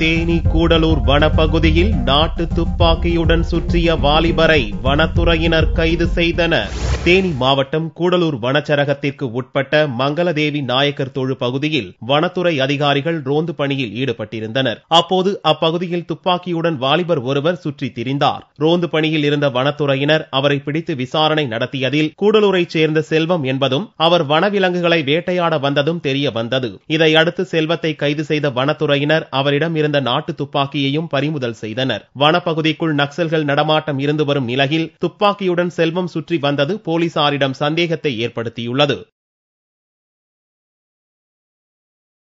தேனி கூடலூர் வனப்பகுதியில் நாட்டு துப்பாக்கியுடன் சுற்றிய வாலிபரை வனத்துறையினர் கைது செய்தனர் தேனி மாவட்டம் கூடலூர் வனச்சரகத்திற்கு உட்பட்ட மங்களதேவி நாயக்கர் தொழு பகுதியில் வனத்துறை அதிகாரிகள் ரோந்து பணியில் ஈடுபட்டிருந்தனர் அப்போது அப்பகுதியில் துப்பாக்கியுடன் வாலிபர் ஒருவர் சுற்றி திரிந்தார் ரோந்து பணியில் இருந்த வனத்துறையினர் அவரை பிடித்து விசாரணை நடத்தியதில் கூடலூரைச் சேர்ந்த செல்வம் என்பதும் அவர் வனவிலங்குகளை வேட்டையாட வந்ததும் தெரிய வந்தது இதையடுத்து செல்வத்தை கைது செய்த வனத்துறையினர் அவரிடம் இருந்த நாட்டு துப்பாக்கியையும் பறிமுதல் செய்தனர் வனப்பகுதிக்குள் நக்சல்கள் நடமாட்டம் இருந்து வரும் நிலையில் துப்பாக்கியுடன் செல்வம் சுற்றி வந்தது போலீசாரிடம் சந்தேகத்தை ஏற்படுத்தியுள்ளது